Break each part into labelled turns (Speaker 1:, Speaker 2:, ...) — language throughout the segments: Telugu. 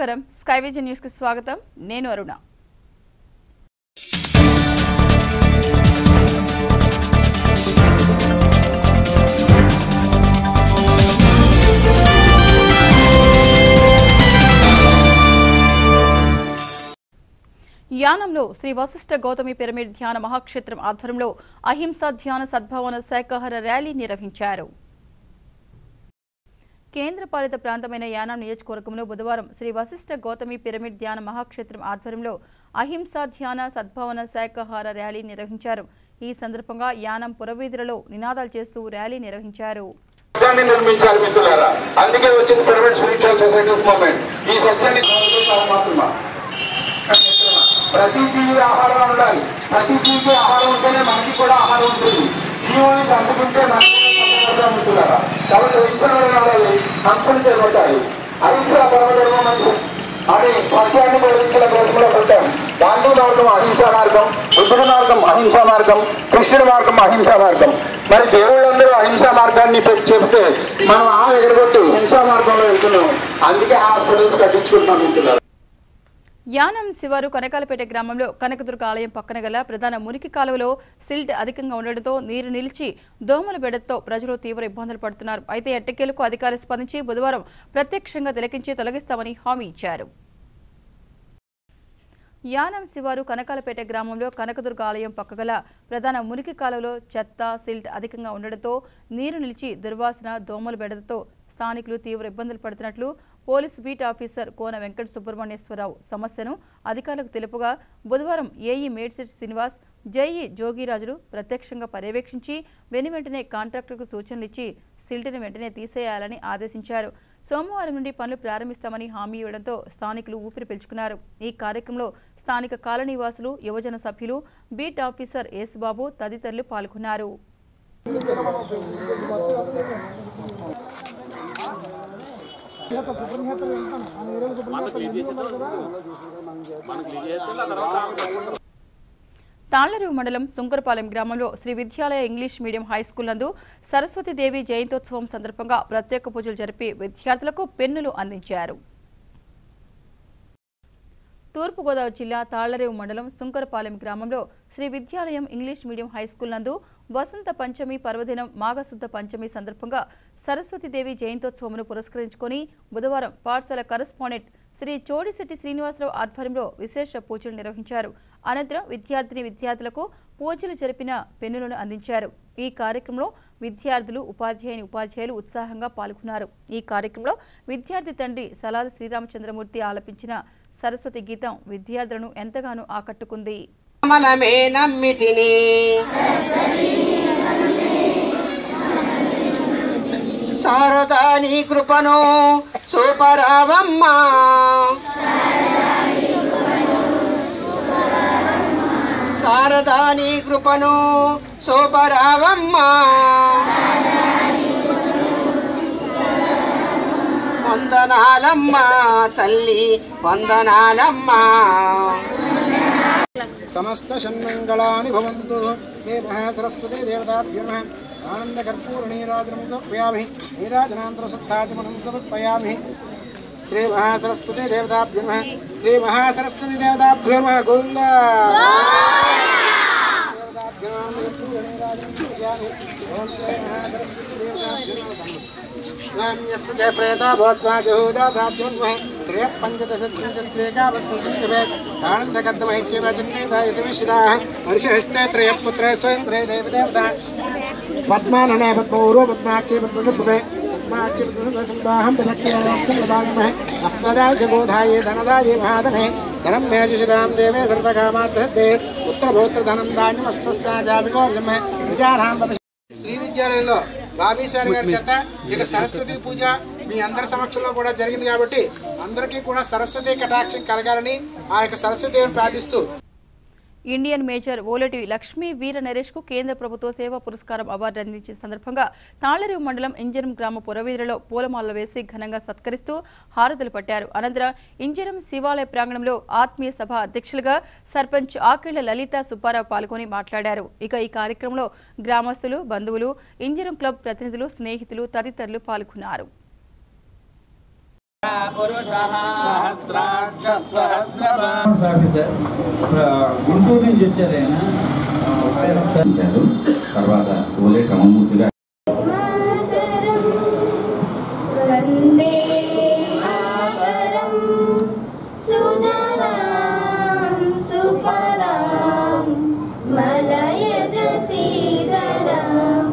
Speaker 1: నమస్కారం స్కైవిజన్ న్యూస్ కి స్వాగతం నేను అరుణ యానంలో శ్రీ వశిష్ఠ గౌతమి పిరమిడ్ ధ్యాన మహాక్షేత్రం ఆధ్వర్యంలో అహింసా ధ్యాన సద్భావన శాఖాహార ర్యాలీ నిర్వహించారు కేంద్రపాలిత ప్రాంతమైన యానాం నియోజకవర్గంలో బుధవారం శ్రీ వశిష్ఠ గౌతమి పిరమిడ్ ధ్యాన మహాక్షేత్రం ఆధ్వర్యంలో అహింసా ధ్యాన సద్భావన శాఖాహార ర్యాలీ నిర్వహించారు ఈ సందర్భంగా యానం పురవీధులలో నినాదాలు చేస్తూ ర్యాలీ నిర్వహించారు
Speaker 2: సత్యాన్ని నిర్మించాలి మిత్రులారా అందుకే వచ్చింది పిరమిడ్ స్పిరిచువల్ సొసైటీస్ మూవ్మెంట్ ఈ సత్యాన్ని మాత్రమా ప్రతి జీవి ఆహారం ఉండాలి ప్రతి జీవికి ఆహారం ఉంటేనే మనకి కూడా ఆహారం ఉంటుంది జీవాన్ని చంపుకుంటే మనకి ఉంటున్నారా కాబట్టి హింసలు ఉండాలి హంసలు చేపట్టాలి అహింస పరమధర్మం అని అని సత్యాన్ని బోధించిన దేశంలో పెట్టాం గాంధీ మార్గం అహింసా మార్గం బుద్ధుడి మార్గం అహింసా మార్గం కృష్ణుడి మార్గం అహింసా మార్గం మరి దేవుళ్ళందరూ అహింసా మార్గాన్ని పెట్టి చెబితే మనం ఆ ఎగరగొట్టు హింసా మార్గంలో వెళ్తున్నాం అందుకే హాస్పిటల్స్ కట్టించుకుంటున్నాం మిత్రులారా
Speaker 1: యానం శివారు కనకాలపేట గ్రామంలో కనకదుర్గ ఆలయం పక్కన గల ప్రధాన మురికి కాలువలో సిల్ట్ అధికంగా ఉండడంతో నీరు నిలిచి దోమల బెడతో ప్రజలు తీవ్ర ఇబ్బందులు పడుతున్నారు అయితే ఎట్టకేలకు అధికారులు స్పందించి బుధవారం ప్రత్యక్షంగా తిలకించి తొలగిస్తామని హామీ ఇచ్చారు యానం శివారు కనకాలపేట గ్రామంలో కనకదుర్గ ఆలయం పక్కగల ప్రధాన మురికి కాలువలో చెత్త సిల్ట్ అధికంగా ఉండడంతో నీరు నిలిచి దుర్వాసన దోమల బెడదతో స్థానికులు తీవ్ర ఇబ్బందులు పడుతున్నట్లు police beat officer Kona Venkata Subrahmanyeswararao సమస్యను అధికారులకు తెలుపుగా బుధవారం ఏఈ మేడ్సిట్ శ్రీనివాస్ జేఈ జోగిరాజులు ప్రత్యక్షంగా పర్యవేక్షించి వెను వెంటనే కాంట్రాక్టర్కు సూచనలు ఇచ్చి సిల్ట్ని వెంటనే తీసేయాలని ఆదేశించారు సోమవారం నుండి పనులు ప్రారంభిస్తామని హామీ ఇవ్వడంతో స్థానికులు ఊపిరి పీల్చుకున్నారు ఈ కార్యక్రమంలో స్థానిక కాలనీవాసులు యువజన సభ్యులు బీట్ ఆఫీసర్ యేసుబాబు తదితరులు పాల్గొన్నారు తాళ్లరేవు మండలం సుంకరపాలెం గ్రామంలో Sri Vidyalaya English medium high school నందు సరస్వతీదేవి జయంతోత్సవం సందర్భంగా ప్రత్యేక పూజలు జరిపి విద్యార్థులకు పెన్నులు అందించారు తూర్పుగోదావరి జిల్లా తాళ్లరేవు మండలం సుంకరపాలెం గ్రామంలో శ్రీ విద్యాలయం ఇంగ్లీష్ మీడియం హై స్కూల్ నందు వసంత పంచమి పర్వదినం మాఘశుద్ధ పంచమి సందర్భంగా సరస్వతీదేవి జయంతోత్సవంను పురస్కరించుకొని బుధవారం పాఠశాల కరస్పాండెంట్ శ్రీ చోడిశెట్టి శ్రీనివాసరావు ఆధ్వర్యంలో విశేష పూజలు నిర్వహించారు అనంతరం విద్యార్థిని విద్యార్థులకు పూజలు జరిపిన పెన్నులను అందించారు ఈ కార్యక్రమంలో విద్యార్థులు ఉపాధ్యాయుని ఉపాధ్యాయులు ఉత్సాహంగా పాల్గొన్నారు ఈ కార్యక్రమంలో విద్యార్థి తండ్రి సలాది శ్రీరామచంద్రమూర్తి ఆలపించిన సరస్వతి గీతం విద్యార్థులను ఎంతగానో ఆకట్టుకుంది
Speaker 3: మనమే నమ్మితిని శారదా నీ కృపను సూపరావమ్మా శారదా నీ కృపను సూపరావమ్మా వందనాలమ్మా తల్లి వందనాలమ్మా
Speaker 4: సమస్త షన్మంగళాని భవంతు శ్రీ మహాసరస్వతి దేవతాభ్యో నమః ఆనందకర్పూర నీరాజనం సమర్పయామి నీరాజనాంతర శుద్ధాచమనం సమర్పయామి శ్రీ మహాసరస్వతి దేవతాభ్యో నమః శ్రీ మహాసరస్వతి దేవతాభ్యో నమః గోవింద దేవతాభ్యో నమః కర్పూర నీరాజనం సమర్పయామి ఓం శ్రీ మహాసరస్వతి దేవతాభ్యో నమః స్వామ్యస్య జయ ప్రేత భవత్వా జహూదాదాద్యోన్మహే శ్రేయ పంచదశస్త్రేకా వస్తు సంఖ్యభేద్ ఆనందకర్దమహిత్యేవ చక్రేదాయతి విషిదాః వర్షహస్తే త్రయ పుత్ర స్వయం త్రయ దేవదేవత పద్మాననే పద్మౌరో పద్మాక్షే పద్మశుభే పద్మాక్షే పద్మశుభాహం ప్రదక్షిణామహే అస్మదాయ జగోధాయే ధనదాయే మహాధనే ధనం మే జుషిరాం దేవే సర్వకామాత్రే పుత్రభౌత్రధనం ధాన్యమస్మస్తాజాభిగోర్జమే విచారాం శ్రీ విద్యాలయంలో బాబీ సార్ గారి చేత ఇక సరస్వతి పూజ మీ అందరి సమక్షంలో కూడా జరిగింది కాబట్టి అందరికీ కూడా సరస్వతి కటాక్షం కలగాలని ఆ యొక్క సరస్వతి దేవిని ప్రార్థిస్తూ
Speaker 1: ఇండియన్ మేజర్ ఓలటి లక్ష్మీ వీర నరేష్ కు కేంద్ర ప్రభుత్వ సేవా పురస్కారం అవార్డు అందించిన సందర్భంగా తాళ్లరేవు మండలం ఇంజరం గ్రామ పురవీధులలో పూలమాలలు వేసి ఘనంగా సత్కరిస్తూ హారతులు పట్టారు అనంతరం ఇంజరం శివాలయ ప్రాంగణంలో ఆత్మీయ సభ అధ్యక్షులుగా సర్పంచ్ ఆకిళ్ల లలిత సుబ్బారావు పాల్గొని మాట్లాడారు ఇక ఈ కార్యక్రమంలో గ్రామస్తులు బంధువులు ఇంజరం క్లబ్ ప్రతినిధులు స్నేహితులు తదితరులు పాల్గొన్నారు
Speaker 5: గుంటూరు నుంచి వచ్చారు ఆయన
Speaker 6: ఇచ్చారు తర్వాత ఓలే క్రమమూర్తిగా
Speaker 7: మాతరం వందే మాతరం సుజలాం సుఫలాం మలయజ శీతలాం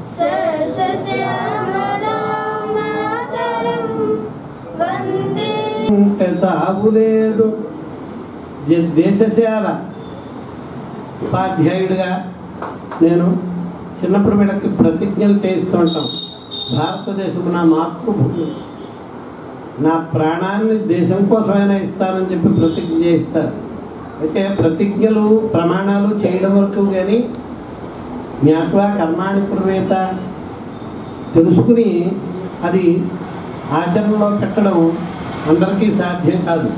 Speaker 7: సస్యశ్యామలాం మాతరం వందే
Speaker 5: ఎంత ఆగులేదు జ- దేశసేవ ఉపాధ్యాయుడిగా నేను చిన్నప్పుడు వీళ్ళకి ప్రతిజ్ఞలు చేస్తూ ఉంటాం భారతదేశం నా మాతృభూమి నా ప్రాణాన్ని దేశం కోసమైనా ఇస్తానని చెప్పి ప్రతిజ్ఞ చేస్తారు అయితే ప్రతిజ్ఞలు ప్రమాణాలు చేయడం వరకు కానీ జ్ఞాపక కర్మాణి కుర్వేత తెలుసుకుని అది ఆచరణలో పెట్టడం అందరికీ సాధ్యం కాదు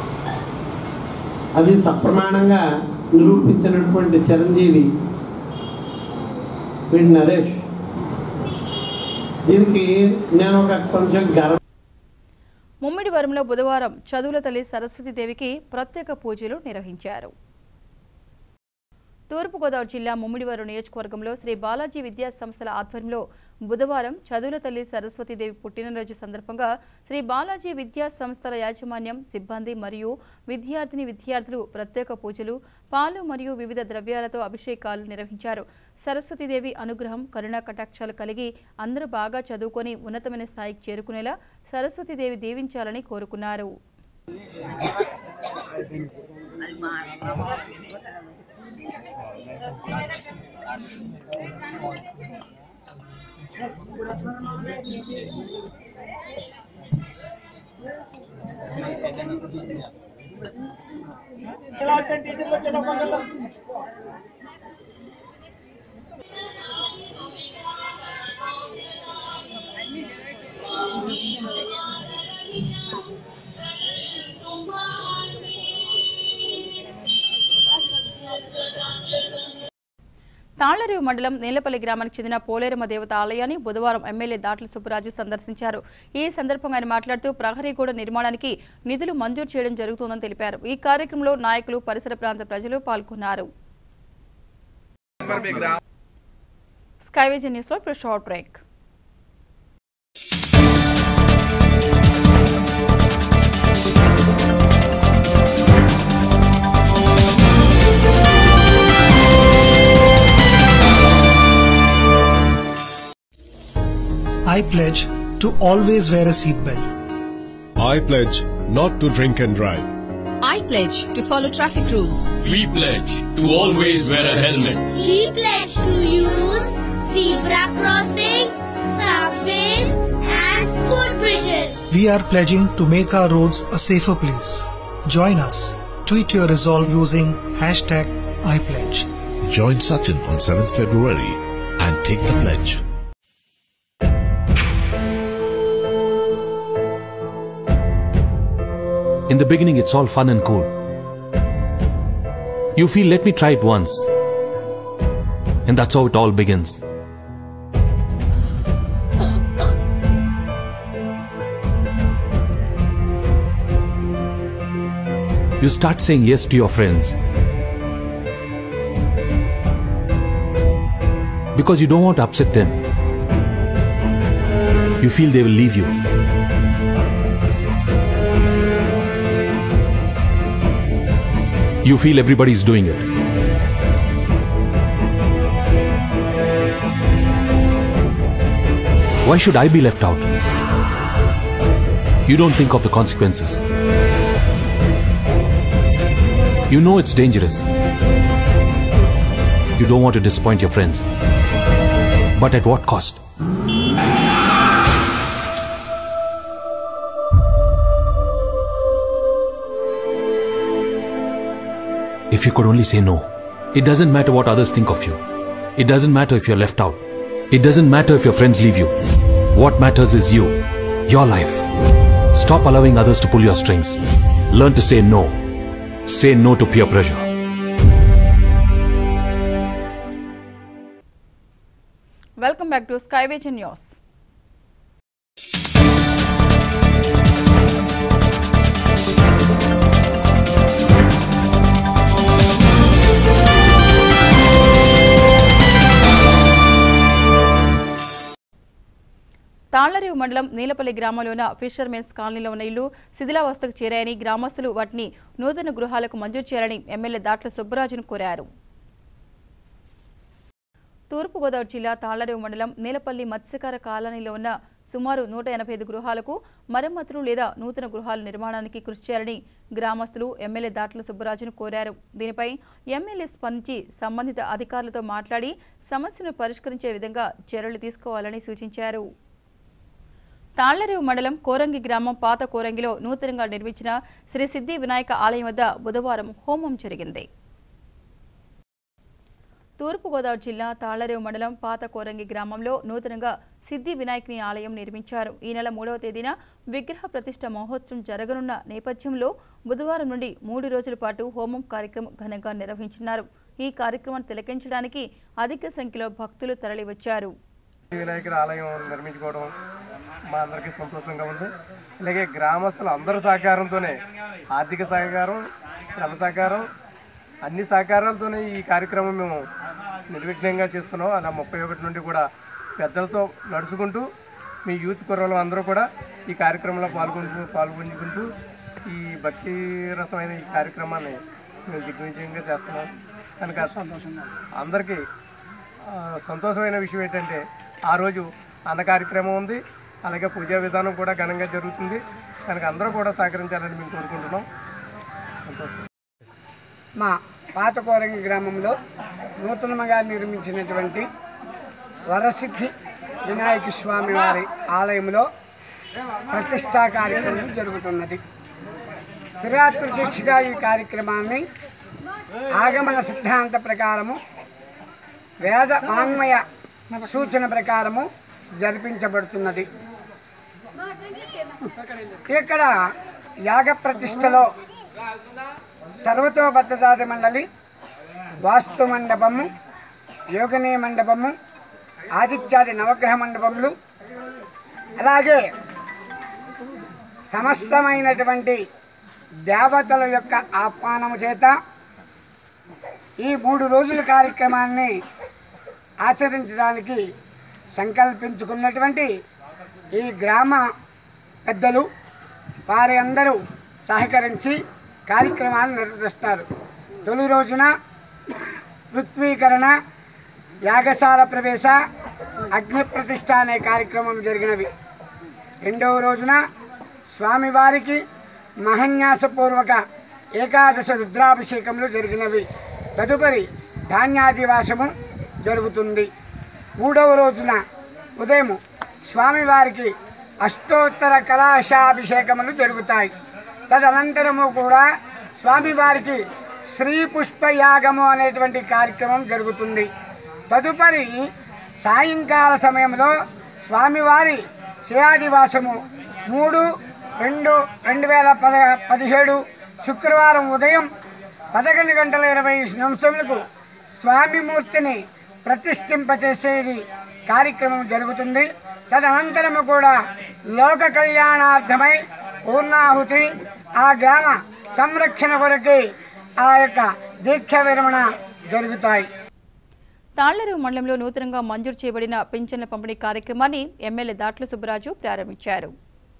Speaker 5: అది సప్రమాణంగా నిరూపించినటువంటి చిరంజీవి వీడి నరేష్ దీనికి నేను ఒక కొంచెం గర్వ
Speaker 1: ముమ్మిడివరంలో బుధవారం చదువుల తల్లి సరస్వతీదేవికి ప్రత్యేక పూజలు నిర్వహించారు తూర్పుగోదావరి జిల్లా ముమ్మిడివరం నియోజకవర్గంలో శ్రీ బాలాజీ విద్యా సంస్థల ఆధ్వర్యంలో బుధవారం చదువుల తల్లి సరస్వతీదేవి పుట్టినరోజు సందర్భంగా శ్రీ బాలాజీ విద్యా సంస్థల యాజమాన్యం సిబ్బంది మరియు విద్యార్థిని విద్యార్థులు ప్రత్యేక పూజలు పాలు మరియు వివిధ ద్రవ్యాలతో అభిషేకాలు నిర్వహించారు సరస్వతీదేవి అనుగ్రహం కరుణా కటాక్షాలు కలిగి అందరూ బాగా చదువుకొని ఉన్నతమైన స్థాయికి చేరుకునేలా సరస్వతీదేవి దీవించాలని కోరుకున్నారు తాళ్లరేవు మండలం నీలపల్లి గ్రామానికి చెందిన పోలేరమ్మ దేవత ఆలయాన్ని బుధవారం ఎమ్మెల్యే దాట్ల సుబ్బరాజు సందర్శించారు ఈ సందర్భంగా ఆయన మాట్లాడుతూ ప్రహరీగూడ నిర్మాణానికి నిధులు మంజూరు చేయడం జరుగుతోందని తెలిపారు ఈ కార్యక్రమంలో నాయకులు పరిసర ప్రాంత ప్రజలు పాల్గొన్నారు స్కైవేజన్ న్యూస్లో ఇప్పుడు short break
Speaker 8: I pledge to always wear a seatbelt.
Speaker 9: I pledge not to drink and drive.
Speaker 10: I pledge to follow traffic rules.
Speaker 11: We pledge to always wear a helmet.
Speaker 7: We pledge to use zebra crossing, subways and footbridges.
Speaker 8: We are pledging to make our roads a safer place. Join us. Tweet your resolve using hashtag iPledge.
Speaker 9: Join Sachin on 7th February and take the pledge.
Speaker 11: In the beginning, it's all fun and cool. You feel, let me try it once. And that's how it all begins. You start saying yes to your friends. Because you don't want to upset them. You feel they will leave you. You feel everybody's doing it. Why should I be left out? You don't think of the consequences. You know it's dangerous. You don't want to disappoint your friends. But at what cost? If you could only say no. It doesn't matter what others think of you. It doesn't matter if you're left out. It doesn't matter if your friends leave you. What matters is you, your life. Stop allowing others to pull your strings. Learn to say no. Say no to peer pressure.
Speaker 1: Welcome back to Skyvision news Tallarevu మండలం నీలపల్లి గ్రామంలో ఉన్న ఫిషర్మెన్స్ కాలనీలో ఉన్న ఇల్లు శిథిలావస్థకు చేరాయని గ్రామస్తులు వాటిని నూతన గృహాలకు మంజూరు చేయాలని ఎమ్మెల్యే దాట్ల సుబ్బరాజును కోరారు తూర్పుగోదావరి జిల్లా తాళ్లరేవు మండలం నీలపల్లి మత్స్యకార కాలనీలో ఉన్న సుమారు నూట ఎనభై ఐదు గృహాలకు మరమ్మతులు లేదా నూతన గృహాల నిర్మాణానికి కృషి చేయాలని గ్రామస్తులు ఎమ్మెల్యే దాట్ల సుబ్బరాజును కోరారు దీనిపై ఎమ్మెల్యే స్పందించి సంబంధిత అధికారులతో మాట్లాడి సమస్యను పరిష్కరించే విధంగా చర్యలు తీసుకోవాలని సూచించారు తాళ్లరేవు మండలం కోరంగి గ్రామం పాత కోరంగిలో నూతనంగా నిర్మించిన శ్రీ సిద్ధి వినాయక ఆలయం వద్ద బుధవారం హోమం జరిగింది తూర్పుగోదావరి జిల్లా తాళ్లరేవు మండలం పాత కోరంగి గ్రామంలో నూతనంగా సిద్ధి వినాయకుని ఆలయం నిర్మించారు ఈ నెల మూడవ తేదీన విగ్రహ ప్రతిష్ట మహోత్సవం జరగనున్న నేపథ్యంలో బుధవారం నుండి మూడు రోజుల పాటు హోమం కార్యక్రమం ఘనంగా నిర్వహించినారు ఈ కార్యక్రమాన్ని తిలకించడానికి అధిక సంఖ్యలో భక్తులు తరలివచ్చారు
Speaker 12: వినాయకుడి ఆలయం నిర్మించుకోవడం మా అందరికీ సంతోషంగా ఉంది అలాగే గ్రామస్తులు అందరూ సహకారంతోనే ఆర్థిక సహకారం శ్రమ సహకారం అన్ని సహకారాలతోనే ఈ కార్యక్రమం మేము నిర్విఘ్నంగా చేస్తున్నాం అలా ముప్పై ఒకటి నుండి కూడా పెద్దలతో నడుచుకుంటూ మీ యూత్ కుర్రలు అందరూ కూడా ఈ కార్యక్రమంలో పాల్గొంటూ పాల్గొంచుకుంటూ ఈ భక్తి రసమైన ఈ కార్యక్రమాన్ని మేము దిగ్విజయంగా చేస్తున్నాం కనుక సంతోషంగా అందరికీ ఆ, సంతోషమైన విషయం ఏంటంటే ఆ రోజు అన్న కార్యక్రమం ఉంది అలాగే పూజా విధానం కూడా ఘనంగా జరుగుతుంది కనుక అందరూ కూడా సహకరించాలని మేము కోరుకుంటున్నాం సంతోషం
Speaker 13: మా పాత కోరంగి గ్రామంలో నూతనంగా నిర్మించినటువంటి వరసిద్ధి వినాయక స్వామి వారి ఆలయంలో ప్రతిష్టా కార్యక్రమం జరుగుతున్నది తిరాత్ర దీక్షగా ఈ కార్యక్రమాన్ని ఆగమన సిద్ధాంత ప్రకారము వేద వాంగ్మయ సూచన ప్రకారము జరిపించబడుతున్నది ఇక్కడ యాగ ప్రతిష్టలో సర్వతోబద్ధదాది మండలి వాస్తు మండపము యోగిని మండపము ఆదిత్యాది నవగ్రహ మండపములు అలాగే సమస్తమైనటువంటి దేవతల యొక్క ఆహ్వానము చేత ఈ మూడు రోజుల కార్యక్రమాన్ని ఆచరించడానికి సంకల్పించుకున్నటువంటి ఈ గ్రామ పెద్దలు వారి అందరూ సహకరించి కార్యక్రమాలు నిర్వహిస్తారు తొలి రోజున పృథ్వీకరణ యాగశాల ప్రవేశ అగ్ని ప్రతిష్ట అనే కార్యక్రమం జరిగినవి రెండవ రోజున స్వామివారికి మహన్యాసపూర్వక ఏకాదశ రుద్రాభిషేకములు జరిగినవి తదుపరి ధాన్యాదివాసము జరుగుతుంది మూడవ రోజున ఉదయం స్వామివారికి అష్టోత్తర కళాశాభిషేకములు జరుగుతాయి తదనంతరము కూడా స్వామివారికి శ్రీ పుష్పయాగము అనేటువంటి కార్యక్రమం జరుగుతుంది తదుపరి సాయంకాల సమయంలో స్వామివారి శయాదివాసము మూడు రెండు రెండు వేల పద పదిహేడు శుక్రవారం ఉదయం పదకొండు గంటల ఇరవై నిమిషములకు స్వామిమూర్తిని ప్రతిష్ఠింపచేసేది కార్యక్రమం జరుగుతుంది తదనంతరము కూడా లోక కళ్యాణార్థమై పూర్ణాహుతి ఆ గ్రామ సంరక్షణ కొరకి ఆ యొక్క దీక్ష విరమణ జరుగుతాయి
Speaker 1: తాళ్లరేవు మండలంలో నూతనంగా మంజూరు చేయబడిన పింఛన్ల పంపిణీ కార్యక్రమాన్ని ఎమ్మెల్యే దాట్ల సుబ్బరాజు ప్రారంభించారు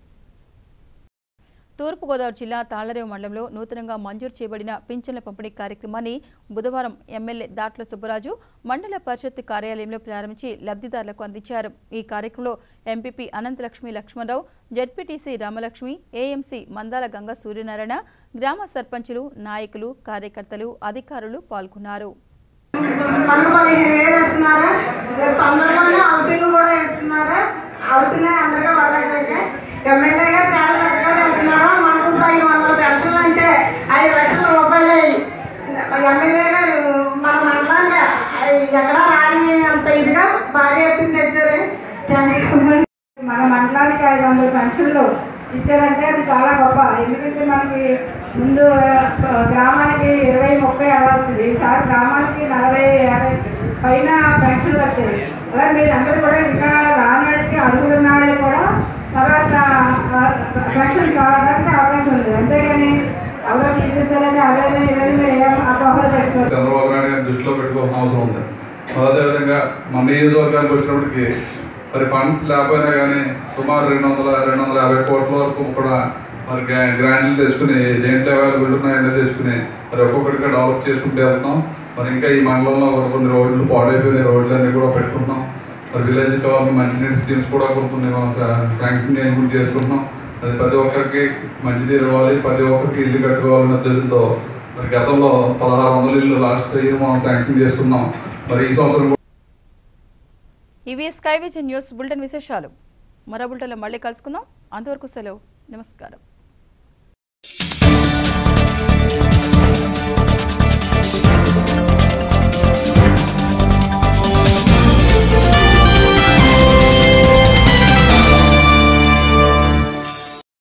Speaker 1: తూర్పుగోదావరి జిల్లా తాళ్లరేవు మండలంలో నూతనంగా మంజూరు చేయబడిన పింఛన్ల పంపిణీ కార్యక్రమాన్ని బుధవారం ఎమ్మెల్యే దాట్ల సుబ్బరాజు మండల పరిషత్ కార్యాలయంలో ప్రారంభించి లబ్ధిదారులకు అందించారు ఈ కార్యక్రమంలో MPP Ananthalakshmi Lakshmanarao ZPTC Ramalakshmi AMC Mandala Ganga Suryanarayana గ్రామ సర్పంచులు నాయకులు కార్యకర్తలు అధికారులు పాల్గొన్నారు
Speaker 14: పన్ను పదిహేను వేలు వేస్తున్నారా రేపు తొందరలోనే హౌసింగ్ కూడా వేస్తున్నారా అవుతున్నాయి అందరికీ వాళ్ళకి ఎమ్మెల్యే గారు చాలా చక్కగా చేస్తున్నారు మనకు ఇప్పుడు ఐదు వందల పెన్షన్లు అంటే ఐదు లక్షల రూపాయలు ఎమ్మెల్యే గారు మన మండలానికి ఎక్కడా రాని అంత ఇదిగా భారీ ఎత్తున తెచ్చారు థ్యాంక్స్
Speaker 15: మన మండలానికి ఐదు వందల పెన్షన్లు ఇచ్చారంటే అది చాలా గొప్ప ఎందుకంటే మనకి ముందు ఆ, గ్రామానికి ఇరవై ముప్పై అలా వచ్చింది ఈసారి గ్రామానికి నలభై యాభై పైన పెన్షన్లు వచ్చాయి అలా మీరు అందరూ కూడా ఇంకా రాని వాళ్ళకి అడుగుతున్న వాళ్ళకి కూడా తర్వాత ఆ, పెన్షన్ కావడానికి అవకాశం ఉంది అంతేగాని ఎవరో తీసేసారని అదే ఇదని మీరు ఏం అపోహలు పెట్టుకోవచ్చు
Speaker 16: చంద్రబాబు నాయుడు గారిని దృష్టిలో పెట్టుకోవాల్సిన అవసరం ఉంది మరి అదేవిధంగా మన నియోజకవర్గానికి వచ్చినప్పటికి మరి ఫండ్స్ లేకపోయినా కానీ సుమారు రెండు వందల రెండు వందల యాభై కోట్ల వరకు కూడా మరి గ్రా- గ్రాంట్లు తెచ్చుకుని దేంట్లో అవైలబుల్ ఉన్నాయని తెచ్చుకుని మరి ఒక్కొక్కటిగా డెవలప్ చేసుకుంటూ వెళ్తాం మరి ఇంకా ఈ మండలంలో కొన్ని కొన్ని రోడ్లు పాడైపోయిన రోడ్లన్నీ కూడా పెట్టుకుంటున్నాం మరి విలేజ్ కావాలి మంచినీటి స్కీమ్స్ కూడా కొన్ని కొన్ని మనం శాంక్షన్ కూడా చేసుకుంటున్నాం అది ప్రతి ఒక్కరికి మంచినీరు ఇవ్వాలి ప్రతి ఒక్కరికి ఇల్లు కట్టుకోవాలనే ఉద్దేశంతో మరి గతంలో పదహారు వందల ఇల్లు లాస్ట్ ఇయర్ మనం శాంక్షన్ చేసుకున్నాం మరి ఈ సంవత్సరం
Speaker 1: ఇవి స్కై విజన్ న్యూస్ బులెటిన్ విశేషాలు మరో బులెటిన్లో మళ్ళీ కలుసుకుందాం అంతవరకు సెలవు నమస్కారం